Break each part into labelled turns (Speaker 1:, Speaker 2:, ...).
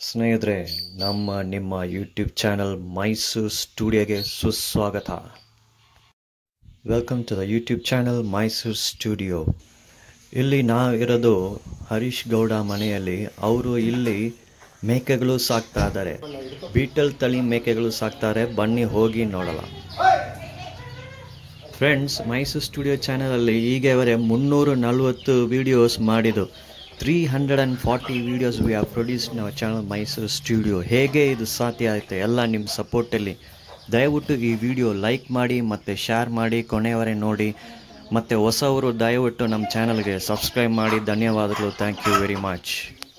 Speaker 1: ಸ್ನೇಹಿತರೆ ನಮ್ಮ ನಿಮ್ಮ ಯೂಟ್ಯೂಬ್ ಚಾನಲ್ ಮೈಸೂರು ಸ್ಟುಡಿಯೋಗೆ ಸುಸ್ವಾಗತ welcome to the YouTube channel Mysuru studio ಇಲ್ಲಿ ನಾವಿರೋದು ಹರೀಶ್ ಗೌಡ ಮನೆಯಲ್ಲಿ ಅವರು ಇಲ್ಲಿ ಮೇಕೆಗಳು ಸಾಕ್ತಾ ಇದ್ದಾರೆ ಬೀಟಲ್ ತಳಿ ಮೇಕೆಗಳು ಸಾಕ್ತಾರೆ ಬನ್ನಿ ಹೋಗಿ ನೋಡಲ್ಲ ಫ್ರೆಂಡ್ಸ್ ಮೈಸೂರು ಸ್ಟುಡಿಯೋ ಚಾನಲಲ್ಲಿ ಈಗವರೆ ಮುನ್ನೂರು ನಲವತ್ತು ವೀಡಿಯೋಸ್ ಮಾಡಿದ್ದು three hundred and forty videos we are produce ನಮ್ಮ ಚಾನಲ್ ಮೈಸೂರು ಸ್ಟುಡಿಯೋ ಹೇಗೆ ಇದು ಸಾಧ್ಯ ಆಯಿತು ಎಲ್ಲ ನಿಮ್ಮ ಸಪೋರ್ಟಲ್ಲಿ ದಯವಿಟ್ಟು ಈ ವಿಡಿಯೋ ಲೈಕ್ ಮಾಡಿ ಮತ್ತು ಶೇರ್ ಮಾಡಿ ಕೊನೆಯವರೆ ನೋಡಿ ಮತ್ತು ಹೊಸವರು ದಯವಿಟ್ಟು ನಮ್ಮ ಚಾನಲ್ಗೆ ಸಬ್ಸ್ಕ್ರೈಬ್ ಮಾಡಿ ಧನ್ಯವಾದಗಳು ಥ್ಯಾಂಕ್ ಯು ವೆರಿ ಮಚ್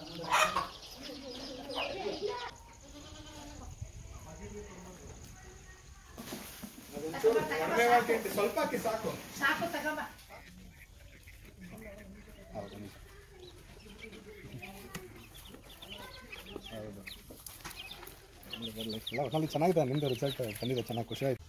Speaker 2: ಇಲ್ಲ ಒಟ್ನಲ್ಲಿ ಚೆನ್ನಾಗಿದೆ ನಿಂದು ರಿಸಲ್ಟ್ ಬಂದಿದೆ ಚೆನ್ನಾಗಿ ಖುಷಿ ಆಯ್ತು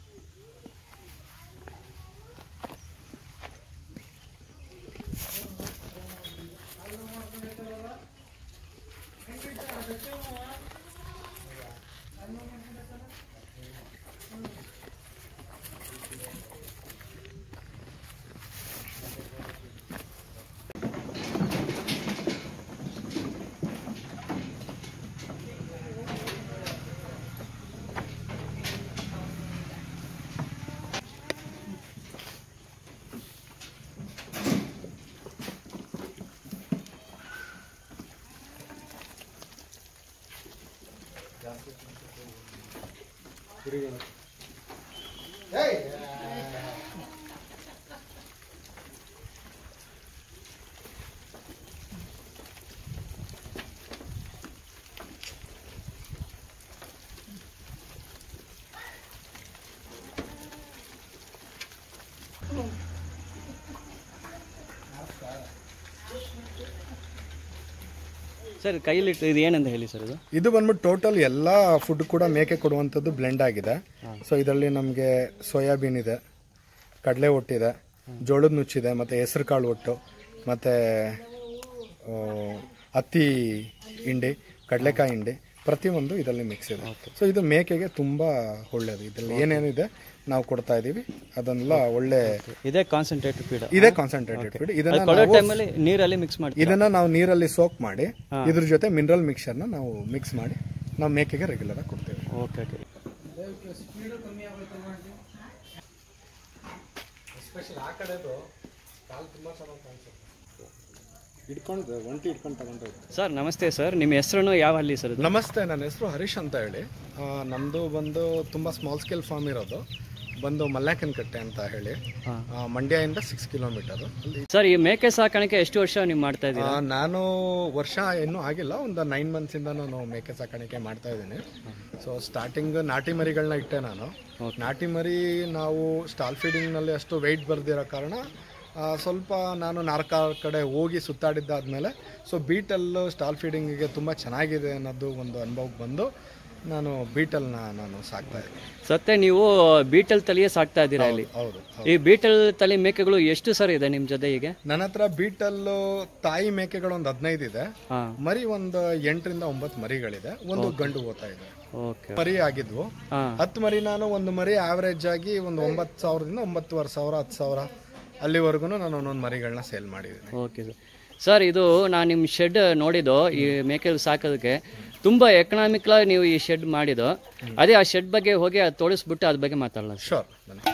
Speaker 1: ಸರ್ ಕೈಲಿಟ್ಟು ಇದು ಏನಂತ ಹೇಳಿ ಸರ್ ಇದು
Speaker 2: ಇದು ಬಂದ್ಬಿಟ್ಟು ಟೋಟಲ್ ಎಲ್ಲ ಫುಡ್ ಕೂಡ ಮೇಕೆ ಕೊಡುವಂಥದ್ದು ಬ್ಲೆಂಡ್ ಆಗಿದೆ ಸೊ ಇದರಲ್ಲಿ ನಮಗೆ ಸೋಯಾಬೀನ್ ಇದೆ ಕಡಲೆ ಒಟ್ಟಿದೆ ಜೋಳದ ನುಚ್ಚಿದೆ ಮತ್ತು ಹೆಸರು ಕಾಳು ಒಟ್ಟು ಮತ್ತು ಹತ್ತಿ ಹಿಂಡಿ ಕಡಲೆಕಾಯಿ ಹಿಂಡಿ ಪ್ರತಿಯೊಂದು ಇದರಲ್ಲಿ ಮಿಕ್ಸ್ ಇದೆ ಸೊ ಇದು ಮೇಕೆಗೆ ತುಂಬ ಒಳ್ಳೆಯದು ಇದರಲ್ಲಿ ಏನೇನಿದೆ ನಾವು ಕೊಡ್ತಾ ಇದ್ದೀವಿ ಅದನ್ನೆಲ್ಲ ಒಳ್ಳೆ
Speaker 1: ಇದೇ ಕಾನ್ಸಂಟ್ರೇಟೆಡ್ ಫೀಡ್
Speaker 2: ಇದೇ ಕಾನ್ಸಂಟ್ರೇಟೆಡ್ ಫುಡ್ ಇದನ್ನ
Speaker 1: ಕೊಡೋ
Speaker 2: ನಾವು
Speaker 1: ಟೈಮಲ್ಲಿ ನೀರಲ್ಲಿ ಮಿಕ್ಸ್ ಮಾಡಿ
Speaker 2: ಇದನ್ನ ನಾವು ನೀರಲ್ಲಿ ಸೋಕ್ ಮಾಡಿ ಇದ್ರ ಜೊತೆ ಮಿನರಲ್ ಮಿಕ್ಸರ್ನ ನಾವು ಮಿಕ್ಸ್ ಮಾಡಿ ನಾವು ಮೇಕೆಗೆ ರೆಗ್ಯುಲರ್ ಆಗಿ ಕೊಡ್ತೇವೆ
Speaker 1: ಓಕೆ ಓಕೆ
Speaker 2: ಇಟ್ಕೊಂಡು ಒಂಟಿ ಇಟ್ಕೊಂಡು ತಗೊಂಡು
Speaker 1: ಸರ್ ನಮಸ್ತೆ ಸರ್ ನಿಮ್ಮ ಹೆಸರು ಯಾವ ಹಳ್ಳಿ ಸರ್ ಇದು
Speaker 2: ನಮಸ್ತೆ ನನ್ನ ಹೆಸರು ಹರೀಶ್ ಅಂತ ಹೇಳಿ ಆ, ನಮ್ದು ಬಂದು ತುಂಬ ಸ್ಮಾಲ್ ಸ್ಕೇಲ್ ಫಾರ್ಮ್ ಇರೋದು ಬಂದು ಮಲ್ಲಾಕನಕಟ್ಟೆ ಅಂತ ಹೇಳಿ
Speaker 1: ಹಾ.
Speaker 2: ಆ, ಮಂಡ್ಯದಿಂದ ಸಿಕ್ಸ್ ಕಿಲೋಮೀಟರ್ ಅಲ್ಲಿ
Speaker 1: ಸರ್ ಈ ಮೇಕೆ ಸಾಕಾಣಿಕೆ ಎಷ್ಟು ವರ್ಷ ನೀವು ಮಾಡ್ತಾ ಇದ್ದೀರಾ
Speaker 2: ಆ, ನಾನು ವರ್ಷ ಇನ್ನೂ ಆಗಿಲ್ಲ ಒಂದು ನೈನ್ ಮಂತ್ಸಿಂದ ನಾನು ಮೇಕೆ ಸಾಕಾಣಿಕೆ ಮಾಡ್ತಾ ಇದ್ದೀನಿ ಸೊ ಸ್ಟಾರ್ಟಿಂಗ್ ನಾಟಿ ಮರಿಗಳನ್ನ ಇಟ್ಟೆ ನಾನು ನಾಟಿ ಮರಿ ನಾವು ಸ್ಟಾಲ್ ಫೀಡಿಂಗ್ನಲ್ಲಿ ಅಷ್ಟು ವೆಯ್ಟ್ ಬರ್ದಿರೋ ಕಾರಣ ಆ, ಸ್ವಲ್ಪ ನಾನು ನಾಲ್ಕ ಕಡೆ ಹೋಗಿ ಸುತ್ತಾಡಿದ್ದಾದ್ಮೇಲೆ ಸೊ ಬೀಟಲ್ಲು ಸ್ಟಾಲ್ ಫೀಡಿಂಗಿಗೆ ತುಂಬ ಚೆನ್ನಾಗಿದೆ ಅನ್ನೋದು ಒಂದು ಅನುಭವಕ್ಕೆ ಬಂದು ನಾನು ಬೀಟಲ್ನ ನಾನು ಸಾಕ್ತಾ ಇದ್ದೀನಿ
Speaker 1: ಸತ್ತೆ ನೀವು ಬೀಟಲ್ ತಳಿಯೇ ಸಾಕ್ತಾ ಇದ್ದೀರಾ ಇಲ್ಲಿ
Speaker 2: ಹೌದು
Speaker 1: ಈ ಬೀಟಲ್ ತಳಿ ಮೇಕೆಗಳು ಎಷ್ಟು ಸರ್ ಇದೆ ನಿಮ್ಮ ಜೊತೆ ಈಗ
Speaker 2: ನನ್ನ ಹತ್ರ ಬೀಟಲ್ಲು ತಾಯಿ ಮೇಕೆಗಳು ಒಂದು ಹದಿನೈದು ಇದೆ
Speaker 1: ಹಾ
Speaker 2: ಮರಿ ಒಂದು ಎಂಟರಿಂದ ಒಂಬತ್ತು ಮರಿಗಳಿದೆ ಒಂದು ಗಂಡು ಓದ್ತಾ ಇದೆ
Speaker 1: ಓಕೆ
Speaker 2: ಮರಿ ಆಗಿದ್ವು
Speaker 1: ಹಾ
Speaker 2: ಹತ್ತು ಮರಿ ನಾನು ಒಂದು ಮರಿ ಆವರೇಜ್ ಆಗಿ ಒಂದು ಒಂಬತ್ತು ಸಾವಿರದಿಂದ ಒಂಬತ್ತುವರೆ ಸಾವಿರ ಹತ್ತು ಸಾವಿರ ಅಲ್ಲಿವರೆಗೂ ನಾನು ಒಂದೊಂದು ಮರಿಗಳನ್ನ ಸೇಲ್ ಮಾಡಿದ್ದೀನಿ
Speaker 1: ಓಕೆ ಸರ್ ಸರ್ ಇದು ನಾನು ನಿಮ್ಮ ಶೆಡ್ ನೋಡಿದ್ದು ಈ ಮೇಕೆಗಳು ಸಾಕೋದಕ್ಕೆ ತುಂಬ ಎಕನಾಮಿಕ್ಲಾಗಿ ನೀವು ಈ ಶೆಡ್ ಮಾಡಿದ್ದು ಅದೇ ಆ ಶೆಡ್ ಬಗ್ಗೆ ಹೋಗಿ ಅದು ತೋರಿಸ್ಬಿಟ್ಟು ಅದ್ರ ಬಗ್ಗೆ ಮಾತಾಡಲ್ಲ
Speaker 2: ಶೋರ್ ಬನ್ನಿ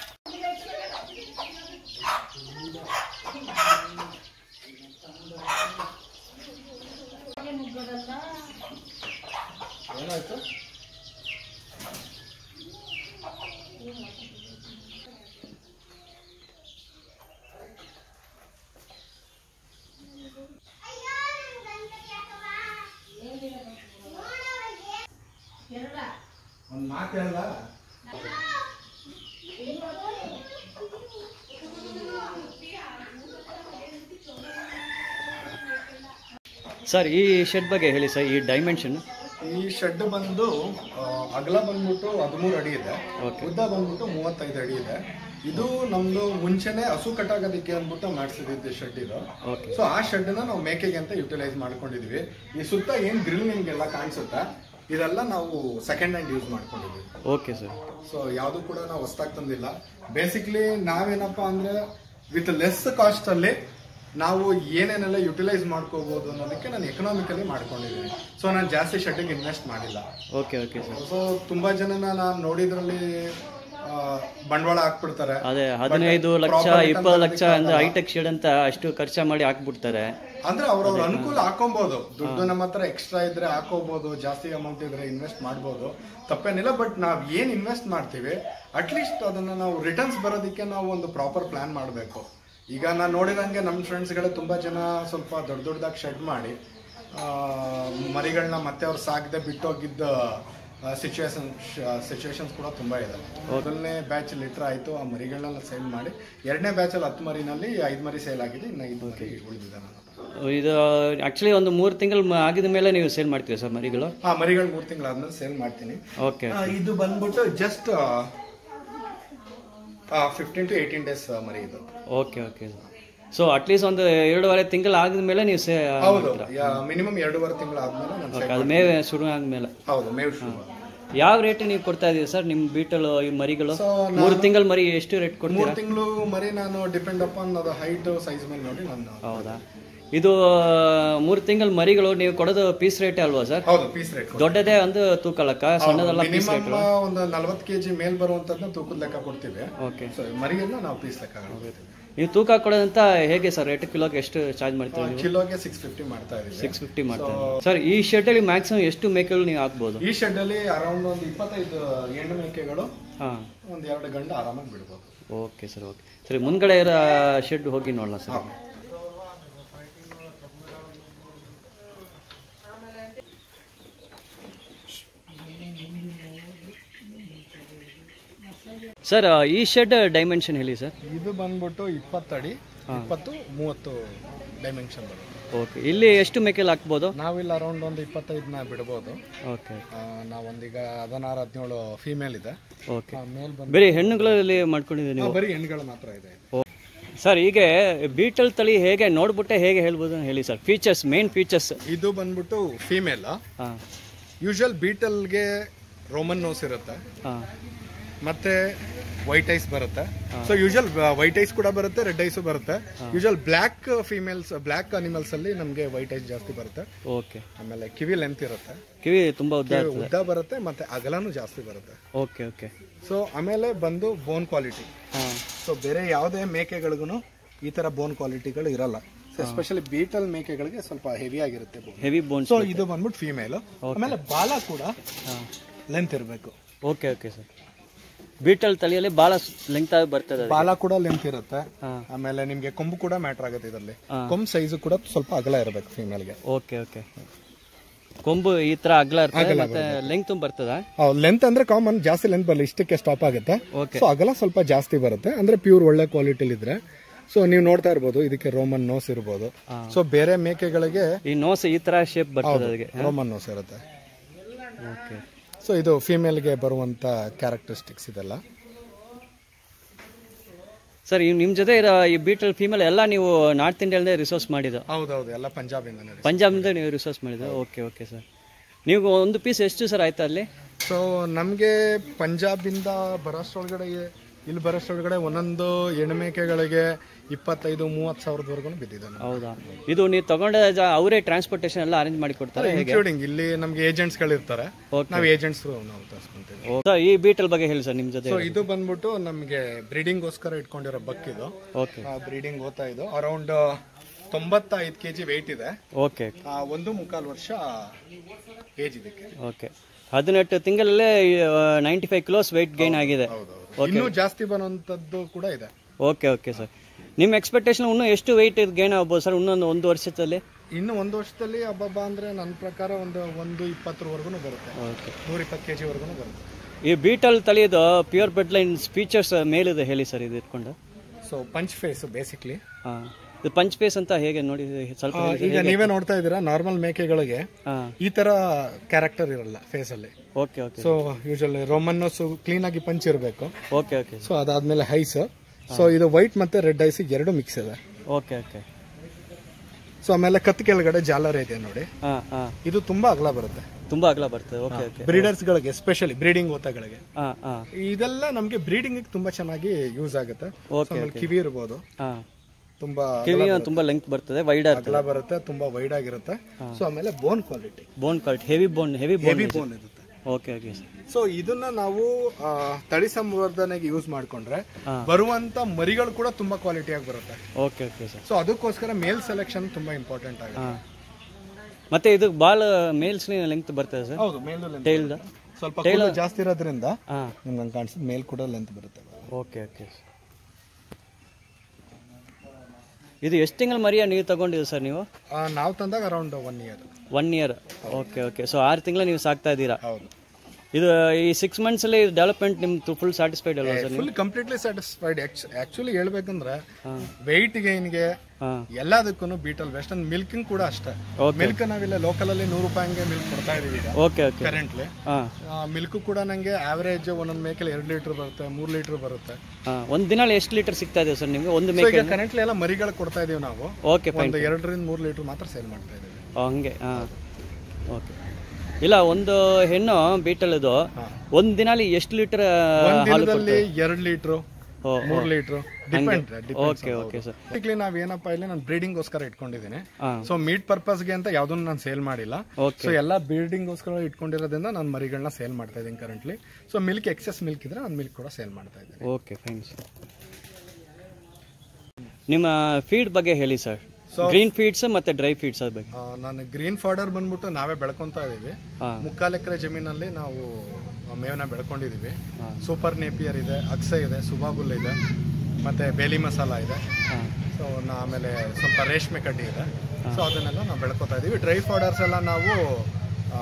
Speaker 2: ಒಂದು ಮಾತು ಹೇಳ್ದ
Speaker 1: ಸರ್ ಈ ಶೆಡ್ ಬಗ್ಗೆ ಹೇಳಿ ಸರ್ ಈ ಡೈಮೆನ್ಷನ್
Speaker 2: ಈ ಶೆಡ್ ಬಂದು ಆ, ಅಗಲ ಬಂದ್ಬಿಟ್ಟು ಹದಿಮೂರು ಅಡಿ ಇದೆ
Speaker 1: Okay.
Speaker 2: ಉದ್ದ ಬಂದ್ಬಿಟ್ಟು ಮೂವತ್ತೈದು ಅಡಿ ಇದೆ ಇದು ನಮ್ದು ಮುಂಚೆನೆ ಹಸು ಕಟ್ಟಾಗೋದಕ್ಕೆ ಅಂದ್ಬಿಟ್ಟು ಮಾಡಿಸಿದ್ದು ಶೆಡ್ ಇದು
Speaker 1: ಓಕೆ
Speaker 2: ಸೊ ಆ ಶೆಡ್ ನ ನಾವು ಮೇಕೆಗೆ ಅಂತ ಯುಟಿಲೈಸ್ ಮಾಡ್ಕೊಂಡಿದೀವಿ ಈ ಸುತ್ತ ಏನ್ ಗ್ರಿಲ್ ನಿಮ್ಗೆಲ್ಲ ಕಾಣಿಸುತ್ತಾ ಇದೆಲ್ಲ ನಾವು ಸೆಕೆಂಡ್ ಹ್ಯಾಂಡ್ ಯೂಸ್ ಮಾಡ್ಕೊಂಡಿದೀವಿ
Speaker 1: ಓಕೆ ಸರ್
Speaker 2: ಸೊ ಯಾವುದು ಕೂಡ ನಾವು ಹೊಸ್ದಾಗಿ ತಂದಿಲ್ಲ ಬೇಸಿಕ್ಲಿ ನಾವೇನಪ್ಪಾ ಅಂದ್ರೆ ವಿತ್ ಲೆಸ್ ಕಾಸ್ಟ್ ಅಲ್ಲಿ ನಾವು ಏನೇನೆಲ್ಲ ಯುಟಿಲೈಸ್ ಮಾಡ್ಕೋಬಹುದು ಅನ್ನೋದಕ್ಕೆ ನಾನು ಎಕನಾಮಿಕಲಿ ಮಾಡ್ಕೊಂಡಿದ್ದೀನಿ ಸೊ ನಾನು ಜಾಸ್ತಿ ಶೆಡ್ಗೆ ಇನ್ವೆಸ್ಟ್ ಮಾಡಿಲ್ಲ
Speaker 1: ಓಕೆ ಓಕೆ ಸರ್
Speaker 2: ಸೊ ತುಂಬಾ ಜನನ ನಾನು ನೋಡಿದ್ರಲ್ಲಿ ಆ, ಬಂಡವಾಳ ಹಾಕ್ಬಿಡ್ತಾರೆ
Speaker 1: ಅದೇ ಹದಿನೈದು ಲಕ್ಷ
Speaker 2: proper
Speaker 1: ಇಪ್ಪತ್ತು ಲಕ್ಷ ಅಂದ್ರೆ ಹೈಟೆಕ್ ಶೇಡ್ ಅಂತ ಅಷ್ಟು ಖರ್ಚು ಮಾಡಿ ಹಾಕ್ಬಿಡ್ತಾರೆ
Speaker 2: ಅಂದ್ರೆ ಅವ್ರವ್ರ ಅನುಕೂಲ ಹಾಕೊಬಹುದು ದುಡ್ಡು ನಮ್ಮ ಹತ್ರ ಎಕ್ಸ್ಟ್ರಾ ಇದ್ರೆ ಹಾಕೋಬಹುದು ಜಾಸ್ತಿ ಅಮೌಂಟ್ ಇದ್ರೆ ಇನ್ವೆಸ್ಟ್ ಮಾಡ್ಬೋದು ತಪ್ಪೇನಿಲ್ಲ ಬಟ್ ನಾವ್ ಏನ್ ಇನ್ವೆಸ್ಟ್ ಮಾಡ್ತೀವಿ ಅಟ್ಲೀಸ್ಟ್ ಅದನ್ನ ನಾವು ರಿಟರ್ನ್ಸ್ ಬರೋದಕ್ಕೆ ನಾವು ಒಂದು ಪ್ರಾಪರ್ ಪ್ಲಾನ್ ಮಾಡಬೇಕು ಈಗ ನಾನು ನೋಡಿದಂಗೆ ನಮ್ಮ ಫ್ರೆಂಡ್ಸ್ಗಳೇ ತುಂಬಾ ಜನ ಸ್ವಲ್ಪ ದೊಡ್ಡ ದೊಡ್ಡದಾಗಿ ಶೆಡ್ ಮಾಡಿ ಮರಿಗಳನ್ನ ಮತ್ತೆ ಅವ್ರು ಸಾಕದೆ ಬಿಟ್ಟೋಗಿದ್ದ ಸಿಚುವೇಶನ್ ಸಿಚುವೇಶನ್ಸ್ ಕೂಡ ತುಂಬಾ ಇದೆ ಮೊದಲನೇ ಬ್ಯಾಚ್ ಲೀಟರ್ ಆಯ್ತು ಆ ಮರಿಗಳನ್ನೆಲ್ಲ ಸೇಲ್ ಮಾಡಿ ಎರಡನೇ ಬ್ಯಾಚ್ ಅಲ್ಲಿ ಹತ್ತು ಮರಿನಲ್ಲಿ ಐದು ಮರಿ ಸೇಲ್ ಆಗಿದೆ ಇನ್ನು ಐದು ಮರಿ ಉಳಿದಿದೆ ನನ್ನ ಹತ್ರ.
Speaker 1: ಇದು ಆಕ್ಚುಲಿ ಒಂದು ಮೂರು ತಿಂಗಳು ಆಗಿದ ಮೇಲೆ ನೀವು ಸೇಲ್ ಮಾಡ್ತೀವಿ ಸರ್ ಮರಿಗಳು
Speaker 2: ಹಾ ಮರಿಗಳು ಮೂರು ತಿಂಗಳಾದ್ಮೇಲೆ ಸೇಲ್ ಮಾಡ್ತೀನಿ
Speaker 1: ಓಕೆ
Speaker 2: ಆ, ಇದು ಬಂದ್ಬಿಟ್ಟು just fifteen to eighteen days ಮರಿ ಇದು
Speaker 1: ಓಕೆ ಓಕೆ ಸೊ ಅಟ್ಲೀಸ್ಟ್ ಒಂದು ಎರಡೂವರೆ ತಿಂಗಳು ಆದ್ಮೇಲೆ ನೀವು ಸೇ
Speaker 2: ಹೌದು ಮಿನಿಮಮ್ ಎರಡೂವರೆ ತಿಂಗಳಾದ್ಮೇಲೆ ನಾನು
Speaker 1: ಓಕೆ ಅದು ಮೇವೆ ಶುರು ಆದ್ಮೇಲೆ
Speaker 2: ಹೌದು ಮೇವ್ ಶುರು
Speaker 1: ಯಾವ ರೇಟ್ ನೀವು ಕೊಡ್ತಾ ಇದೀವಿ ಸರ್ ನಿಮ್ಮ ಬೀಟಲು ಈ ಮರಿಗಳು
Speaker 2: ಸೊ
Speaker 1: ಮೂರು ತಿಂಗಳ ಮರಿ ಎಷ್ಟು ರೇಟ್ ಕೊಡ್ತೀರಾ
Speaker 2: ಮೂರು ತಿಂಗಳು ಮರಿ ನಾನು ಡಿಪೆಂಡ್ ಅಪಾನ್ ಅದು ಹೈಟ್ ಸೈಜ್ ಮೇಲೆ ನೋಡಿ ನಾನು
Speaker 1: ಹೌದಾ ಇದು ಮೂರು ತಿಂಗಳ ಮರಿಗಳು ನೀವು ಕೊಡೋದು ಪೀಸ್ ರೇಟೇ ಅಲ್ವಾ ಸರ್
Speaker 2: ಹೌದು ಪೀಸ್ ರೇಟ್
Speaker 1: ದೊಡ್ಡದೇ ಒಂದು ತೂಕಲಕ್ಕ ಸಣ್ಣದಲ್ಲ ಪೀಸ್ ರೇಟ್
Speaker 2: ಮಿನಿಮಮ್ ಒಂದು ನಲ್ವತ್ತು ಕೆಜಿ ಮೇಲ್ ಬರುವಂತದ್ನ ತೂಕದ ಲೆಕ್ಕ ಕೊಡ್ತೀವಿ
Speaker 1: ಓಕೆ
Speaker 2: ಸೊ ಮರಿಯನ್ನ ನಾವು ಪೀಸ್ ಲೆಕ್ಕ ಕೊಡ್ತೀವಿ
Speaker 1: ನೀವು ತೂಕ ಕೊಡೋದಂತ ಹೇಗೆ ಸರ್ ರೇಟ್ ಕಿಲೋಗೆ ಎಷ್ಟು ಚಾರ್ಜ್ ಮಾಡ್ತೀವಿ ನೀವು
Speaker 2: ಕಿಲೋಗೆ ಸಿಕ್ಸ್ ಫಿಫ್ಟಿ ಮಾಡ್ತಾ ಇದೀವಿ
Speaker 1: ಸಿಕ್ಸ್ ಫಿಫ್ಟಿ ಮಾಡ್ತಾರೆ ಸರ್ ಈ ಶೆಡ್ಡಲ್ಲಿ ಮ್ಯಾಕ್ಸಿಮಮ್ ಎಷ್ಟು ಮೇಕೆಗಳು ನೀವು ಹಾಕ್ಬೋದು
Speaker 2: ಈ ಶೆಡ್ ಅಲ್ಲಿ ಅರೌಂಡ್ ಒಂದು ಇಪ್ಪತ್ತೈದು ಹೆಣ್ಣು ಮೇಕೆಗಳು
Speaker 1: ಹಾಂ
Speaker 2: ಒಂದ್ ಎರಡು ಗಂಡು ಆರಾಮಾಗಿ ಬಿಡ್ಬೋದು
Speaker 1: ಓಕೆ ಸರ್ ಓಕೆ ಸರಿ ಮುಂದ್ಗಡೆ ಇರೋ ಶೆಡ್ ಹೋಗಿ ನೋಡೋಣ ಸರ್ ಸರ್ ಈ ಶೆಡ್ ಡೈಮೆನ್ಷನ್ ಹೇಳಿ ಸರ್
Speaker 2: ಇದು ಬಂದ್ಬಿಟ್ಟು ಇಪ್ಪತ್ತಡಿ ಇಪ್ಪತ್ತು ಮೂವತ್ತು ಡೈಮೆನ್ಷನ್ ಬರುತ್ತೆ
Speaker 1: ಓಕೆ ಇಲ್ಲಿ ಎಷ್ಟು ಮೇಕೆಲ್ ಹಾಕ್ಬೋದು
Speaker 2: ನಾವಿಲ್ಲಿ ಅರೌಂಡ್ ಒಂದು ಇಪ್ಪತ್ತೈದನ್ನ ಬಿಡ್ಬೋದು
Speaker 1: ಓಕೆ
Speaker 2: ಆ, ನಾವೊಂದೀಗ ಹದಿನಾರು ಹದಿನೇಳು ಫೀಮೇಲ್ ಇದೆ
Speaker 1: ಓಕೆ
Speaker 2: ಮೇಲ್ ಬಂದು
Speaker 1: ಬೇರೆ ಹೆಣ್ಣುಗಳಲ್ಲಿ ಮಾಡ್ಕೊಂಡಿದ್ದೀವಿ ನೀವು
Speaker 2: ಬರೀ ಹೆಣ್ಗಳು ಮಾತ್ರ ಇದೆ
Speaker 1: ಸರ್ ಹೀಗೆ ಬೀಟಲ್ ತಳಿ ಹೇಗೆ ನೋಡ್ಬಿಟ್ಟೆ ಹೇಗೆ ಹೇಳ್ಬೋದು ಅಂತ ಹೇಳಿ ಸರ್ ಫೀಚರ್ಸ್ ಮೇನ್ ಫೀಚರ್ಸ್
Speaker 2: ಇದು ಬಂದ್ಬಿಟ್ಟು ಫೀಮೇಲ್
Speaker 1: ಹಾಂ
Speaker 2: ಯೂಶುವಲ್ ಬೀಟಲ್ಗೆ ರೋಮನ್ ನೋಸ್ ಇರುತ್ತೆ
Speaker 1: ಹಾಂ
Speaker 2: ಮತ್ತೆ ವೈಟ್ ಐಸ್ ಬರುತ್ತೆ ಸೊ ಯೂಶುವಲ್ ವೈಟ್ ಐಸ್ ಕೂಡ ಬರುತ್ತೆ ರೆಡ್ ಐಸು ಬರುತ್ತೆ usual black females black animals ಅಲ್ಲಿ ನಮಗೆ ವೈಟ್ ಐಸ್ ಜಾಸ್ತಿ ಬರುತ್ತೆ
Speaker 1: ಓಕೆ
Speaker 2: ಆಮೇಲೆ ಕಿವಿ ಲೆಂತ್ ಇರುತ್ತೆ
Speaker 1: ಕಿವಿ ತುಂಬ ಉದ್ದ ಇರ್ತದೆ
Speaker 2: ಉದ್ದ ಬರುತ್ತೆ ಮತ್ತೆ ಅಗಲನೂ ಜಾಸ್ತಿ ಬರುತ್ತೆ
Speaker 1: ಓಕೆ ಓಕೆ
Speaker 2: ಸೊ ಆಮೇಲೆ ಬಂದು ಬೋನ್ ಕ್ವಾಲಿಟಿ
Speaker 1: ಹಾಂ
Speaker 2: ಸೊ ಬೇರೆ ಯಾವುದೇ ಮೇಕೆಗಳಿಗೂ ಈ ತರ ಬೋನ್ ಕ್ವಾಲಿಟಿಗಳು ಇರಲ್ಲ ಎಸ್ಪೆಷಲಿ ಬೀಟಲ್ ಮೇಕೆಗಳಿಗೆ ಸ್ವಲ್ಪ ಹೆವಿ ಆಗಿರುತ್ತೆ ಬೋನ್
Speaker 1: ಹೆವಿ ಬೋನ್ಸ್
Speaker 2: ಸೊ ಇದು ಬಂದ್ಬಿಟ್ಟು ಫೀಮೇಲ್ ಆಮೇಲೆ ಬಾಲ ಕೂಡ
Speaker 1: ಹಾಂ
Speaker 2: ಲೆಂತ್ ಇರಬೇಕು
Speaker 1: ಓಕೆ ಓಕೆ ಸರ್ ಬೀಟಲ್ ತಳಿಯಲ್ಲಿ ಭಾಳ ಲೆಂತ್ ಆಗಿ ಬರ್ತದೆ ಅದು.
Speaker 2: ಬಾಲ ಕೂಡ ಲೆಂತ್ ಇರುತ್ತೆ
Speaker 1: ಹಾಂ
Speaker 2: ಆಮೇಲೆ ನಿಮ್ಗೆ ಕೊಂಬು ಕೂಡ ಮ್ಯಾಟರ್ ಆಗುತ್ತೆ ಇದರಲ್ಲಿ
Speaker 1: ಹಾ.
Speaker 2: ಕೊಂಬು ಸೈಜ್ ಕೂಡ ಸ್ವಲ್ಪ ಅಗಲ ಇರಬೇಕು ಫೀಮೇಲ್ಗೆ
Speaker 1: ಓಕೆ ಓಕೆ ಕೊಂಬು ಈ ತರ ಅಗ್ಲ ಇರ್ತದೆ ಮತ್ತೆ ಲೆಂತ್ ಬರ್ತದ
Speaker 2: ಲೆಂತ್ ಅಂದ್ರೆ ಕಾಮನ್ ಜಾಸ್ತಿ ಲೆಂತ್ ಬರಲ್ಲ ಇಷ್ಟಕ್ಕೆ ಸ್ಟಾಪ್ ಆಗುತ್ತೆ
Speaker 1: ಓಕೆ
Speaker 2: ಸೊ ಅಗಲ ಸ್ವಲ್ಪ ಜಾಸ್ತಿ ಬರುತ್ತೆ ಅಂದ್ರೆ ಪ್ಯೂರ್ ಒಳ್ಳೆ ಕ್ವಾಲಿಟಿಲಿ ಇದ್ರೆ ಸೊ ನೀವು ನೋಡ್ತಾ ಇರ್ಬೋದು ಇದಕ್ಕೆ ರೋಮನ್ ನೋಸ್ ಇರ್ಬೋದು
Speaker 1: ಹಾ.
Speaker 2: ಸೊ ಬೇರೆ ಮೇಕೆಗಳಿಗೆ
Speaker 1: ಈ ನೋಸ್ ಈ ತರ ಶೇಪ್ ಬರ್ತದೆ ಅದಕ್ಕೆ
Speaker 2: ರೋಮನ್ ನೋಸ್ ಇರುತ್ತೆ
Speaker 1: ಓಕೆ
Speaker 2: ಸೊ ಇದು ಫೀಮೇಲ್ಗೆ ಬರುವಂತ ಕ್ಯಾರೆಕ್ಟರಿಸ್ಟಿಕ್ಸ್ ಇದೆಲ್ಲ
Speaker 1: ಸರ್ ಈ ನಿಮ್ಮ ಜೊತೆ ಇರೋ ಈ ಬೀಟಲ್ ಫೀಮೇಲ್ ಎಲ್ಲ ನೀವು ನಾರ್ತ್ ಇಂಡಿಯಾದಿಂದ ರಿಸೋರ್ಸ್ ಮಾಡಿದ್ದು
Speaker 2: ಹೌದೌದು ಎಲ್ಲ ಪಂಜಾಬಿಂದ
Speaker 1: ಪಂಜಾಬ್ನಿಂದ ನೀವು ರಿಸೋರ್ಸ್ ಮಾಡಿದ್ದು ಓಕೆ ಓಕೆ ಸರ್ ನೀವು ಒಂದು ಪೀಸ್ ಎಷ್ಟು ಸರ್ ಆಯ್ತಾ ಅಲ್ಲಿ
Speaker 2: ಸೊ ನಮಗೆ ಪಂಜಾಬಿಂದ ಬರೋಷ್ಟೊಳಗಡೆ ಇಲ್ಲಿ ಬರೋಷ್ಟೊಳಗಡೆ ಒಂದೊಂದು ಎಣ್ಮೇಕೆಗಳಿಗೆ ಇಪ್ಪತ್ತೈದು ಮೂವತ್ತು ಸಾವಿರದವರೆಗೂ ಬಿದ್ದಿದೆ ನಮ್ಗೆ.
Speaker 1: ಹೌದಾ ಇದು ನೀವು ತಗೊಂಡ ಜಾ- ಅವರೇ ಟ್ರಾನ್ಸ್ಪೋರ್ಟೇಷನ್ ಎಲ್ಲ ಅರೇಂಜ್ ಮಾಡಿ ಕೊಡ್ತಾರೆ ಹೇಗೆ
Speaker 2: ಇನ್ಕ್ಲೂಡಿಂಗ್ ಇಲ್ಲಿ ನಮ್ಗೆ ಏಜೆಂಟ್ಸ್ಗಳು ಇರ್ತಾರೆ
Speaker 1: Okay.
Speaker 2: ನಾವು ಏಜೆಂಟ್ಸ್ ನಾವು ತರಿಸ್ಕೊಂತೀವಿ
Speaker 1: ಓ, ಸರ್ ಈ ಬೀಟಲ್ ಬಗ್ಗೆ ಹೇಳಿ ಸರ್ ನಿಮ್ಮ ಜೊತೆ
Speaker 2: ಸೊ ಇದು ಬಂದ್ಬಿಟ್ಟು ನಮಗೆ ಬ್ರೀಡಿಂಗ್ಗೋಸ್ಕರ ಇಟ್ಕೊಂಡಿರೋ ಬಕ್ ಇದು
Speaker 1: ಓಕೆ
Speaker 2: ಬ್ರೀಡಿಂಗ್ ಓದ್ತಾ ಇದು ಅರೌಂಡ್ ತೊಂಬತ್ತೈದು ಕೆ ಜಿ ವೆಯ್ಟ್ ಇದೆ
Speaker 1: ಓಕೆ
Speaker 2: ಆ, ಒಂದು ಮುಕ್ಕಾಲು ವರ್ಷ ಏಜ್ ಇದಕ್ಕೆ
Speaker 1: ಓಕೆ ಹದಿನೆಂಟು ತಿಂಗಳಲ್ಲೇ ninety five kilos weight gain ಆಗಿದೆ
Speaker 2: ಇನ್ನೂ ಜಾಸ್ತಿ ಬರುವಂತದ್ದು ಕೂಡ ಇದೆ
Speaker 1: ಓಕೆ ಓಕೆ ಸರ್ ನಿಮ್ಮ ಎಕ್ಸ್ಪೆಕ್ಟೇಷನ್ ಇನ್ನೂ ಎಷ್ಟು ವೆಯ್ಟ್ ಗೈನ್ ಆಗ್ಬೋದು ಸರ್ ಇನ್ನೊಂದು ಒಂದು ವರ್ಷದಲ್ಲಿ
Speaker 2: ಇನ್ನು ಒಂದು ವರ್ಷದಲ್ಲಿ ಹಬ್ಬಬ್ಬ ಅಂದ್ರೆ ನನ್ನ ಪ್ರಕಾರ ಒಂದು ಒಂದು ಇಪ್ಪತ್ತರವರೆಗೂ ಬರುತ್ತೆ
Speaker 1: ಓಕೆ
Speaker 2: ನೂರ ಇಪ್ಪತ್ತು ಕೆ ಜಿವರೆಗೂ ಬರುತ್ತೆ
Speaker 1: ಈ ಬೀಟಲ್ ತಳಿದು ಪ್ಯೂರ್ ಬೆಡ್ ಲೈನ್ ಫೀಚರ್ಸ್ ಮೇಲಿದೆ ಹೇಳಿ ಸರ್ ಇದು ಇಟ್ಕೊಂಡು
Speaker 2: ಸೊ ಪಂಚ್ ಫೇಸ್ ಬೇಸಿಕ್ಲಿ
Speaker 1: ಹಾಂ ಇದು ಪಂಚ್ ಪೇಸ್ ಅಂತ ಹೇಗೆ ನೋಡಿ ಸ್ವಲ್ಪ
Speaker 2: ಆ, ಈಗ ನೀವೇ ನೋಡ್ತಾ ಇದ್ದೀರಾ ನಾರ್ಮಲ್ ಮೇಕೆಗಳಿಗೆ
Speaker 1: ಹಾಂ
Speaker 2: ಈ ತರ ಕ್ಯಾರೆಕ್ಟರ್ ಇರಲ್ಲ ಫೇಸ್ ಅಲ್ಲಿ
Speaker 1: okay okay
Speaker 2: so usually Roman nose clean ಆಗಿ ಪಂಚ್ ಇರಬೇಕು
Speaker 1: ಓಕೆ ಓಕೆ
Speaker 2: ಸೊ ಅದಾದ್ಮೇಲೆ ಹೈಸ್ ಸೊ ಇದು ವೈಟ್ ಮತ್ತೆ ರೆಡ್ ಐಸ್ ಎರಡು ಮಿಕ್ಸ್ ಇದೆ
Speaker 1: ಓಕೆ ಓಕೆ
Speaker 2: ಸೊ ಆಮೇಲೆ ಕತ್ತು ಕೆಳಗಡೆ ಜಾಲರ್ ಇದೆ ನೋಡಿ
Speaker 1: ಹಾಂ ಹಾಂ
Speaker 2: ಇದು ತುಂಬಾ ಅಗಲ ಬರುತ್ತೆ
Speaker 1: ತುಂಬ ಅಗಲ ಬರ್ತದೆ ಓಕೆ ಓಕೆ
Speaker 2: ಬ್ರೀಡರ್ಸ್ ಗಳಿಗೆ ಎಸ್ಪೆಷಲಿ ಬ್ರೀಡಿಂಗ್ ಓತಗಳಿಗೆ
Speaker 1: ಹಾಂ ಹಾಂ
Speaker 2: ಇದೆಲ್ಲ ನಮಗೆ ಬ್ರೀಡಿಂಗ್ ತುಂಬಾ ಚೆನ್ನಾಗಿ ಯೂಸ್ ಆಗುತ್ತೆ So,
Speaker 1: ಓಕೆ
Speaker 2: ಆಮೇಲೆ ಕಿವಿ ಇರ್ಬೋದು
Speaker 1: ಹಾಂ
Speaker 2: ತುಂಬಾ
Speaker 1: ಕಿವಿ ತುಂಬ ಲೆಂತ್ ಬರ್ತದೆ ವೈಡ್
Speaker 2: ಅಗಲ ಬರುತ್ತೆ ತುಂಬಾ ವೈಡ್ ಆಗಿರುತ್ತೆ ಸೊ ಆಮೇಲೆ bone quality
Speaker 1: bone quality heavy bone heavy bone
Speaker 2: heavy bone ಇರುತ್ತೆ
Speaker 1: ಓಕೆ ಓಕೆ
Speaker 2: ಸೊ ಇದನ್ನ ನಾವು ಆ, ತಳಿ ಸಂವರ್ಧನೆಗೆ ಯೂಸ್ ಮಾಡ್ಕೊಂಡ್ರೆ
Speaker 1: ಹಾ.
Speaker 2: ಬರುವಂತ ಮರಿಗಳು ಕೂಡ ತುಂಬಾ ಕ್ವಾಲಿಟಿಯಾಗಿ ಬರುತ್ತೆ
Speaker 1: ಓಕೆ ಓಕೆ ಸರ್
Speaker 2: ಸೊ ಅದಕ್ಕೋಸ್ಕರ ಮೇಲ್ ಸೆಲೆಕ್ಷನ್ ತುಂಬಾ ಇಂಪಾರ್ಟೆಂಟ್ ಆಗುತ್ತೆ
Speaker 1: ಹಾಂ ಮತ್ತೆ ಇದು ಬಾಲ್ ಮೇಲ್ಸ್ ಲೆಂತ್ ಬರ್ತದೆ ಸರ್
Speaker 2: ಹೌದು ಮೇಲ್
Speaker 1: ಟೈಲ್ದ
Speaker 2: ಸ್ವಲ್ಪ ಕೂದಲು ಜಾಸ್ತಿ ಇರೋದ್ರಿಂದ
Speaker 1: ಹಾಂ
Speaker 2: ನಿಮ್ಗೆ ಕಾಣಿಸ್ತದೆ ಮೇಲ್ ಕೂಡ ಲೆಂತ್ ಬರುತ್ತೆ
Speaker 1: ಓಕೆ ಓಕೆ ಇದು ಎಷ್ಟು ತಿಂಗಳ ಮರಿಯ ನೀವು ತಗೊಂಡಿದ್ದು ಸರ್ ನೀವು
Speaker 2: ಆ, ನಾವು ತಂದಾಗ around one year
Speaker 1: one year okay okay so ಆರು ತಿಂಗಳ ನೀವು ಸಾಕ್ತಾ ಇದ್ದೀರಾ
Speaker 2: ಹೌದು
Speaker 1: ಇದು ಈ ಸಿಕ್ಸ್ ಮಂತ್ಸಲ್ಲಿ ಡೆವಲಪ್ಮೆಂಟ್ ನಿಮ್ದು ಫುಲ್ ಸ್ಯಾಟಿಸ್ಫೈಡ್ ಅಲ್ವಾ sir
Speaker 2: full completely satisfied actually ಹೇಳ್ಬೇಕಂದ್ರೆ
Speaker 1: ಹಾಂ
Speaker 2: ವೆಯ್ಟ್ ಗೈನ್ಗೆ
Speaker 1: ಹಾಂ
Speaker 2: ಎಲ್ಲದಕ್ಕೂ ಬೀಟಲ್ ವೆಸ್ಟರ್ನ್ ಮಿಲ್ಕಿಂಗ್ ಕೂಡ ಅಷ್ಟೇ
Speaker 1: Okay.
Speaker 2: ಮಿಲ್ಕ್ ನಾವಿಲ್ಲ ಲೋಕಲ್ ಅಲ್ಲಿ ನೂರು ರೂಪಾಯಿಗೆ ಮಿಲ್ಕ್ ಕೊಡ್ತಾ ಇದೀವಿ ಈಗ
Speaker 1: ಓಕೆ ಓಕೆ
Speaker 2: ಕರೆಂಟ್ಲಿ
Speaker 1: ಹಾಂ
Speaker 2: ಮಿಲ್ಕ್ ಕೂಡ ನಂಗೆ ಆವರೇಜ್ ಒಂದೊಂದು ಮೇಕಲ್ಲಿ ಎರಡು ಲೀಟರ್ ಬರುತ್ತೆ ಮೂರು ಲೀಟರ್ ಬರುತ್ತೆ
Speaker 1: ಹಾಂ ಒಂದು ದಿನ ಎಷ್ಟು ಲೀಟರ್ ಸಿಗ್ತಾ ಇದೆ ಸರ್ ನಿಮಗೆ ಒಂದು
Speaker 2: So,
Speaker 1: ಮೇಕೆ
Speaker 2: ಈಗ ಕರೆಂಟ್ಲಿ ಎಲ್ಲ ಮರಿಗಳು ಕೊಡ್ತಾ ಇದೀವಿ ನಾವು
Speaker 1: ಓಕೆ ಫೈನ್
Speaker 2: ಒಂದು ಎರಡರಿಂದ ಮೂರು ಲೀಟರ್ ಮಾತ್ರ ಸೇಲ್ ಮಾಡ್ತಾ ಇದೀವಿ
Speaker 1: ಹಂಗೆ ಹಾಂ ಓಕೆ ಇಲ್ಲ ಒಂದು ಹೆಣ್ಣು ಬೀಟಲ್ದು
Speaker 2: ಹಾ.
Speaker 1: ಒಂದು ದಿನಾಲಿ ಎಷ್ಟು ಲೀಟರ್
Speaker 2: ಒಂದ್
Speaker 1: ಹಾಲು
Speaker 2: ದಿನದಲ್ಲಿ ಎರಡು ಲೀಟರ್
Speaker 1: ಓ
Speaker 2: ಮೂರು litre depend
Speaker 1: okay okay sir
Speaker 2: basically ನಾವ್ ಏನಪ್ಪಾ ಇಲ್ಲಿ ನಾನು ಬ್ರೀಡಿಂಗ್ಗೋಸ್ಕರ ಇಟ್ಕೊಂಡಿದ್ದೀನಿ
Speaker 1: ಹಾಂ
Speaker 2: ಸೊ ಮೀಟ್ ಪರ್ಪಸ್ಗೆ ಅಂತ ಯಾವ್ದನ್ನು ನಾನು ಸೇಲ್ ಮಾಡಿಲ್ಲ
Speaker 1: ಓಕೆ
Speaker 2: ಸೊ ಎಲ್ಲ ಬ್ರೀಡಿಂಗ್ಗೋಸ್ಕರ ಇಟ್ಕೊಂಡಿರೋದ್ರಿಂದ ನಾನು ಮರಿಗಳನ್ನ ಸೇಲ್ ಮಾಡ್ತಾ ಇದ್ದೀನಿ currently so milk excess milk ಇದ್ರೆ ನಾನು ಮಿಲ್ಕ್ ಕೂಡ ಸೇಲ್ ಮಾಡ್ತಾ ಇದ್ದೀನಿ
Speaker 1: ಓಕೆ ಫೈನ್ ಸರ್ ನಿಮ್ಮ ಫೀಡ್ ಬಗ್ಗೆ ಹೇಳಿ ಸರ್ ಗ್ರೀನ್ ಫೀಡ್ಸ್ ಮತ್ತೆ ಡ್ರೈ ಫೀಡ್ಸ್ ಅದ್ರ ಬಗ್ಗೆ
Speaker 2: ಆ, ನಾನು ಗ್ರೀನ್ ಫಾಡರ್ ಬಂದ್ಬಿಟ್ಟು ನಾವೇ ಬೆಳ್ಕೊಂತಾ ಇದೀವಿ
Speaker 1: ಹಾಂ
Speaker 2: ಮುಕ್ಕಾಲು ಎಕರೆ ಜಮೀನಲ್ಲಿ ನಾವು ಮೇವನ್ನ ಬೆಳ್ಕೊಂಡಿದೀವಿ
Speaker 1: ಹಾಂ
Speaker 2: ಸೂಪರ್ ನೇಪಿಯರ್ ಇದೆ ಅಕ್ಸೆ ಇದೆ ಸುಬಾಬುಲ್ ಇದೆ ಮತ್ತೆ ಬೇಲಿ ಮಸಾಲ ಇದೆ
Speaker 1: ಹಾಂ
Speaker 2: ಸೊ ಆಮೇಲೆ ಸ್ವಲ್ಪ ರೇಷ್ಮೆ ಕಡ್ಡಿ ಇದೆ ಸೊ ಅದನ್ನೆಲ್ಲ ನಾವು ಬೆಳ್ಕೊತಾ ಇದೀವಿ ಡ್ರೈ ಫಾಡರ್ಸ್ ಎಲ್ಲ ನಾವು ಆ,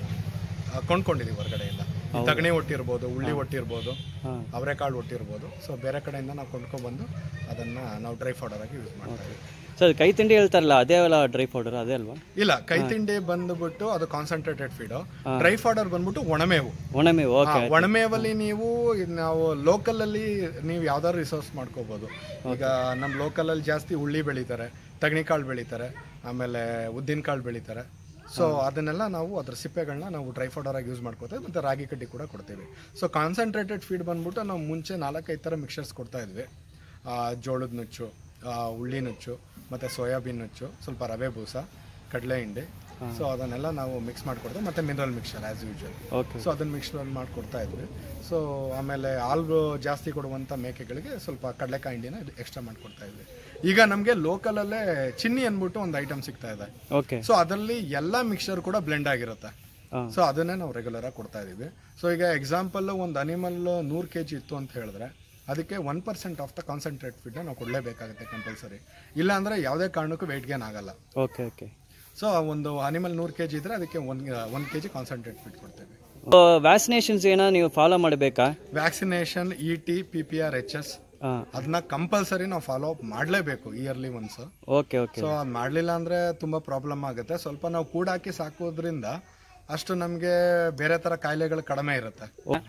Speaker 2: ಆ, ಕೊಂಡ್ಕೊಂಡಿದೀವಿ ಹೊರಗಡೆಯಿಂದ ಈ ತಗಣಿ ಒಟ್ಟಿರ್ಬೋದು ಉಳ್ಳಿ ಒಟ್ಟಿರ್ಬೋದು
Speaker 1: ಹಾಂ
Speaker 2: ಅವರೆಕಾಳು ಒಟ್ಟಿರ್ಬೋದು ಸೊ ಬೇರೆ ಕಡೆಯಿಂದ ನಾವು ಕೊಂಡ್ಕೊಂಡ್ಬಂದು ಅದನ್ನ ನಾವು ಡ್ರೈ ಫಾಡರ್ ಆಗಿ ಯೂಸ್ ಮಾಡ್ತೀವಿ
Speaker 1: ಸರ್ ಕೈ ತಿಂಡಿ ಹೇಳ್ತಾರಲ್ಲ ಅದೇ ಅಲ್ಲ ಡ್ರೈ ಪೌಡರ್ ಅದೇ ಅಲ್ವಾ
Speaker 2: ಇಲ್ಲ ಕೈ ತಿಂಡಿ ಬಂದ್ಬಿಟ್ಟು ಅದು ಕಾನ್ಸಂಟ್ರೇಟೆಡ್ ಫೀಡ್ ಡ್ರೈ ಫಾಡರ್ ಬಂದ್ಬಿಟ್ಟು ಒಣಮೇವು
Speaker 1: ಒಣಮೆ ಓಕೆ
Speaker 2: ಹಾ, ಒಣಮೇವಲ್ಲಿ ನೀವು ಇದ್ ನಾವು ಲೋಕಲ್ ಅಲ್ಲಿ ನೀವು ಯಾವ್ದಾದ್ರು ರಿಸೋರ್ಸ್ ಮಾಡ್ಕೋಬಹುದು ಈಗ ನಮ್ಮ ಲೋಕಲ್ ಅಲ್ಲಿ ಜಾಸ್ತಿ ಉಳ್ಳಿ ಬೆಳಿತಾರೆ ತಗಣಿಕಾಳು ಬೆಳಿತಾರೆ ಆಮೇಲೆ ಉದ್ದಿನ ಕಾಳು ಬೆಳಿತಾರೆ ಸೊ ಅದನ್ನೆಲ್ಲ ನಾವು ಅದ್ರ ಸಿಪ್ಪೆಗಳನ್ನ ನಾವು ಡ್ರೈ ಫೋಡರ್ ಆಗಿ ಯೂಸ್ ಮಾಡ್ಕೋತೇವೆ ಮತ್ತೆ ರಾಗಿ ಕಡ್ಡಿ ಕೂಡ ಕೊಡ್ತೀವಿ ಸೊ ಕಾನ್ಸಂಟ್ರೇಟೆಡ್ ಫೀಡ್ ಬಂದ್ಬಿಟ್ಟು ನಾವು ಮುಂಚೆ ನಾಲ್ಕೈದು ಥರ ಮಿಕ್ಸರ್ಸ್ ಕೊಡ್ತಾ ಇದ್ವಿ ಆ, ಜೋಳದ ನುಚ್ಚು ಆ, ಉಳ್ಳಿ ನುಚ್ಚು ಮತ್ತೆ ಸೋಯಾಬೀನ್ ನುಚ್ಚು ಸ್ವಲ್ಪ ರವೆ ಬೂಸ ಕಡಲೆ ಹಿಂಡಿ ಸೊ ಅದನ್ನೆಲ್ಲ ನಾವು ಮಿಕ್ಸ್ ಮಾಡಿಕೊಡ್ತೇವೆ ಮತ್ತೆ mineral mixer as usual
Speaker 1: okay
Speaker 2: so ಅದನ್ನ ಮಿಕ್ಸ್ ಮಾಡ್ಕೊಡ್ತಾ ಇದ್ವಿ ಸೊ ಆಮೇಲೆ ಹಾಲು ಜಾಸ್ತಿ ಕೊಡುವಂಥ ಮೇಕೆಗಳಿಗೆ ಸ್ವಲ್ಪ ಕಡಲೆಕಾಯಿ ಹಿಂಡಿನ ಎಕ್ಸ್ಟ್ರಾ ಮಾಡ್ಕೊಡ್ತಾ ಇದ್ವಿ ಈಗ ನಮಗೆ ಲೋಕಲಲ್ಲೇ ಚಿನ್ನಿ ಅಂದ್ಬಿಟ್ಟು ಒಂದು ಐಟಮ್ ಸಿಗ್ತಾ ಇದೆ
Speaker 1: ಓಕೆ
Speaker 2: ಸೊ ಅದರಲ್ಲಿ ಎಲ್ಲ ಮಿಕ್ಸರ್ ಕೂಡ ಬ್ಲೆಂಡ್ ಆಗಿರುತ್ತೆ
Speaker 1: ಹಾಂ
Speaker 2: ಸೊ ಅದನ್ನೇ ನಾವು ರೆಗ್ಯುಲರ್ ಆಗಿ ಕೊಡ್ತಾ ಇದೀವಿ ಸೊ ಈಗ ಎಕ್ಸಾಂಪಲ್ ಒಂದು ಅನಿಮಲ್ ನೂರು ಕೆ ಜಿ ಇತ್ತು ಅಂತ ಹೇಳಿದ್ರೆ ಅದಕ್ಕೆ one percent of the concentrate feed ನಾವು ಕೊಡಲೇಬೇಕಾಗುತ್ತೆ ಕಂಪಲ್ಸರಿ ಇಲ್ಲ ಅಂದ್ರೆ ಯಾವುದೇ ಕಾರಣಕ್ಕೂ ವೆಯ್ಟ್ ಗೇನ್ ಆಗಲ್ಲ
Speaker 1: ಓಕೆ ಓಕೆ
Speaker 2: ಸೊ ಒಂದು ಅನಿಮಲ್ ನೂರು ಕೆ ಜಿ ಇದ್ರೆ ಅದಕ್ಕೆ ಒಂದು ಒಂದು ಕೆ ಜಿ ಕಾನ್ಸಂಟ್ರೇಟ್ ಫೀಡ್ ಕೊಡ್ತೇವೆ
Speaker 1: ವ್ಯಾಕ್ಸಿನೇಷನ್ಸ್ ಏನೋ ನೀವು ಫಾಲೋ ಮಾಡಬೇಕಾ
Speaker 2: vaccination E T P P R H S
Speaker 1: ಹಾಂ
Speaker 2: ಅದನ್ನ ಕಂಪಲ್ಸರಿ ನಾವು ಫಾಲೋ ಅಪ್ ಮಾಡಲೇಬೇಕು yearly once
Speaker 1: okay okay
Speaker 2: so ಅದು ಮಾಡಲಿಲ್ಲ ಅಂದ್ರೆ ತುಂಬಾ ಪ್ರಾಬ್ಲಮ್ ಆಗುತ್ತೆ ಸ್ವಲ್ಪ ನಾವು ಕೂಡ ಹಾಕಿ ಸಾಕೋದ್ರಿಂದ ಅಷ್ಟು ನಮಗೆ ಬೇರೆ ತರ ಕಾಯಿಲೆಗಳು ಕಡಿಮೆ ಇರುತ್ತೆ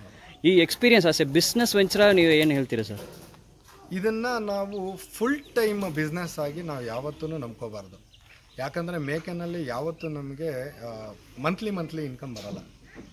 Speaker 1: ಈ ಎಕ್ಸ್ಪೀರಿಯನ್ಸ್ ಅಷ್ಟೇ ಬಿಸ್ನೆಸ್ ವೆಂಚರ ನೀವು ಏನು ಹೇಳ್ತೀರಾ ಸರ್
Speaker 2: ಇದನ್ನ ನಾವು ಫುಲ್ ಟೈಮ್ ಬಿಸ್ನೆಸ್ ಆಗಿ ನಾವು ಯಾವತ್ತೂ ನಂಬ್ಕೋಬಾರ್ದು ಯಾಕಂದ್ರೆ ಮೇಕೆನಲ್ಲಿ ಯಾವತ್ತೂ ನಮಗೆ ಮಂತ್ಲಿ ಮಂತ್ಲಿ ಇನ್ಕಮ್ ಬರಲ್ಲ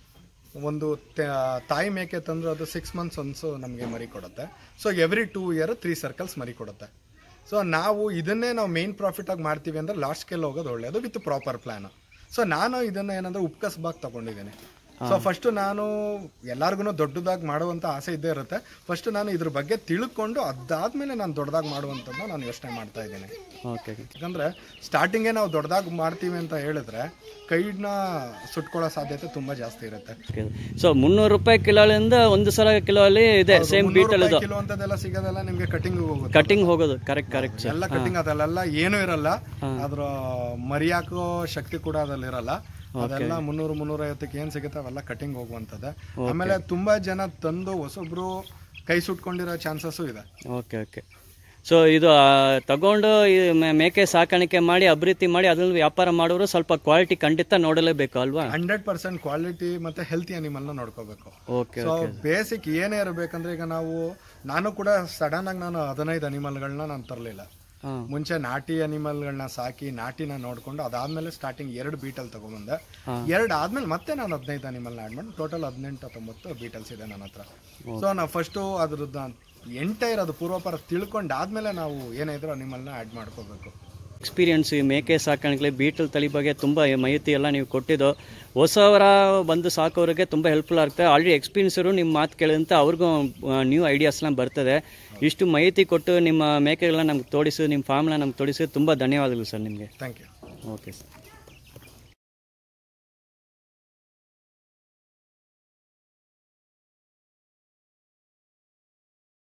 Speaker 2: ಒಂದು ತೆ- ತಾಯಿ ಮೇಕೆ ತಂದ್ರೆ ಅದು ಸಿಕ್ಸ್ ಮಂತ್ಸ್ ಒನ್ಸು ನಮಗೆ ಮರಿ ಕೊಡುತ್ತೆ so every two year three circles ಮರಿ ಕೊಡುತ್ತೆ ಸೊ ನಾವು ಇದನ್ನೇ ನಾವು ಮೇನ್ ಪ್ರಾಫಿಟ್ ಆಗಿ ಮಾಡ್ತೀವಿ ಅಂದ್ರೆ ಲಾಸ್ಟ್ ಸ್ಕೇಲ್ ಹೋಗೋದು ಒಳ್ಳೆಯದು ವಿತ್ ಪ್ರಾಪರ್ ಪ್ಲಾನ್ ಸೊ ನಾನು ಇದನ್ನ ಏನಂದ್ರೆ ಉಪ್ಕಸ್ಬಾಗ್ ತಗೊಂಡಿದ್ದೀನಿ ಸೊ ಫಸ್ಟ್ ನಾನು ಎಲ್ಲಾರ್ಗು ದೊಡ್ಡದಾಗಿ ಮಾಡುವಂತ ಆಸೆ ಇದ್ದೇ ಇರುತ್ತೆ ಫಸ್ಟ್ ನಾನು ಇದ್ರ ಬಗ್ಗೆ ತಿಳ್ಕೊಂಡು ಅದಾದ್ಮೇಲೆ ನಾನು ದೊಡ್ಡದಾಗಿ ಮಾಡುವಂಥದ್ದನ್ನ ನಾನು ಯೋಚನೆ ಮಾಡ್ತಾ ಇದ್ದೀನಿ
Speaker 1: ಓಕೆ
Speaker 2: ಯಾಕಂದ್ರೆ ಸ್ಟಾರ್ಟಿಂಗೇ ನಾವು ದೊಡ್ಡದಾಗಿ ಮಾಡ್ತೀವಿ ಅಂತ ಹೇಳಿದ್ರೆ ಕೈನ ಸುಟ್ಕೊಳ್ಳೋ ಸಾಧ್ಯತೆ ತುಂಬಾ ಜಾಸ್ತಿ ಇರುತ್ತೆ
Speaker 1: ಓಕೆ ಸೊ ಮುನ್ನೂರು ರೂಪಾಯಿ ಕಿಲೋಲಿಂದ ಒಂದು ಸಲ ಕಿಲೋ ಅಲ್ಲಿ ಇದೆ ಸೇಮ್ ಬೀಟಲ್ ಇದು
Speaker 2: ಕಿಲೋ ಅಂತದೆಲ್ಲ ಸಿಗೋದೆಲ್ಲ ನಿಮ್ಗೆ ಕಟಿಂಗ್ ಹೋಗುತ್ತೆ
Speaker 1: ಕಟಿಂಗ್ ಹೋಗೋದು ಕರೆಕ್ಟ್ ಕರೆಕ್ಟ್ ಸರ್
Speaker 2: ಎಲ್ಲ ಕಟಿಂಗ್ ಅದೆಲ್ಲ ಏನೂ ಇರಲ್ಲ ಅದ್ರ ಮರಿ ಹಾಕೋ ಶಕ್ತಿ ಕೂಡ ಅದ್ರಲ್ಲಿ ಇರಲ್ಲ ಅದೆಲ್ಲ ಮುನ್ನೂರು ಮುನ್ನೂರ ಐವತ್ತಕ್ಕೆ ಏನ್ ಸಿಗುತ್ತೆ ಅವೆಲ್ಲ ಕಟಿಂಗ್ ಹೋಗುವಂತದ್ದೆ ಆಮೇಲೆ ತುಂಬಾ ಜನ ತಂದು ಹೊಸೊಬ್ರು ಕೈ ಸುಟ್ಕೊಂಡಿರೋ ಚಾನ್ಸಸ್ಸು ಇದೆ
Speaker 1: ಓಕೆ ಓಕೆ ಸೊ ಇದು ಆ, ತಗೊಂಡು ಈ ಮೇ- ಮೇಕೆ ಸಾಕಾಣಿಕೆ ಮಾಡಿ ಅಭಿವೃದ್ಧಿ ಮಾಡಿ ಅದನ್ನು ವ್ಯಾಪಾರ ಮಾಡೋರು ಸ್ವಲ್ಪ ಕ್ವಾಲಿಟಿ ಖಂಡಿತ ನೋಡಲೇಬೇಕು ಅಲ್ವಾ
Speaker 2: ಹಂಡ್ರೆಡ್ ಪರ್ಸೆಂಟ್ ಕ್ವಾಲಿಟಿ ಮತ್ತೆ ಹೆಲ್ತಿ ಅನಿಮಲ್ನ ನೋಡ್ಕೋಬೇಕು
Speaker 1: ಓಕೆ
Speaker 2: ಸೊ ಬೇಸಿಕ್ ಏನೇ ಇರಬೇಕಂದ್ರೆ ಈಗ ನಾವು ನಾನು ಕೂಡ ಸಡನ್ ಆಗಿ ನಾನು ಹದಿನೈದು ಅನಿಮಲ್ಗಳನ್ನ ನಾನು ತರಲಿಲ್ಲ
Speaker 1: ಹಾಂ
Speaker 2: ಮುಂಚೆ ನಾಟಿ ಅನಿಮಲ್ಗಳನ್ನ ಸಾಕಿ ನಾಟಿನ ನೋಡ್ಕೊಂಡು ಅದಾದ್ಮೇಲೆ ಸ್ಟಾರ್ಟಿಂಗ್ ಎರಡು ಬೀಟಲ್ ತಗೊಂಬಂದೆ ಎರಡು ಆದ್ಮೇಲೆ ಮತ್ತೆ ನಾನು ಹದಿನೈದು ಅನಿಮಲ್ನ ಆಡ್ ಮಾಡಿ ಟೋಟಲ್ ಹದಿನೆಂಟು ಹತ್ತೊಂಬತ್ತು ಬೀಟಲ್ಸ್ ಇದೆ ನನ್ನ ಹತ್ರ ಸೊ ನಾವು ಫಸ್ಟು ಅದ್ರದ್ದು ಎಂಟೈರ್ ಅದು ಪೂರ್ವಪರ ತಿಳ್ಕೊಂಡು ಆದ್ಮೇಲೆ ನಾವು ಏನೇ ಇದ್ರು ಅನಿಮಲ್ನ ಆಡ್ ಮಾಡ್ಕೋಬೇಕು
Speaker 1: ಎಕ್ಸ್ಪೀರಿಯನ್ಸ್ ಈ ಮೇಕೆ ಸಾಕಾಣಿಕೆ ಬೀಟಲ್ ತಳಿ ಬಗ್ಗೆ ತುಂಬ ಮಾಹಿತಿ ಎಲ್ಲ ನೀವು ಕೊಟ್ಟಿದ್ದು ಹೊಸವರ ಬಂದು ಸಾಕೋರಿಗೆ ತುಂಬ ಹೆಲ್ಪ್ಫುಲ್ ಆಗ್ತದೆ ಆಲ್ರೆಡಿ ಎಕ್ಸ್ಪೀರಿಯನ್ಸ್ ಇರೋ ನಿಮ್ಮ ಮಾತು ಕೇಳಿದಂತೆ ಅವ್ರಿಗೂ ನ್ಯೂ ಐಡಿಯಾಸ್ನ ಬರ್ತದೆ ಇಷ್ಟು ಮಾಹಿತಿ ಕೊಟ್ಟು ನಿಮ್ಮ ಮೇಕೆಗಳನ್ನ ನಮ್ಗೆ ತೋರಿಸಿ ನಿಮ್ಮ ಫಾರ್ಮ್ನ ನಮ್ಗೆ ತೋರಿಸಿ ತುಂಬ ಧನ್ಯವಾದಗಳು ಸರ್ ನಿಮಗೆ
Speaker 2: ಥ್ಯಾಂಕ್ ಯು
Speaker 1: ಓಕೆ ಸರ್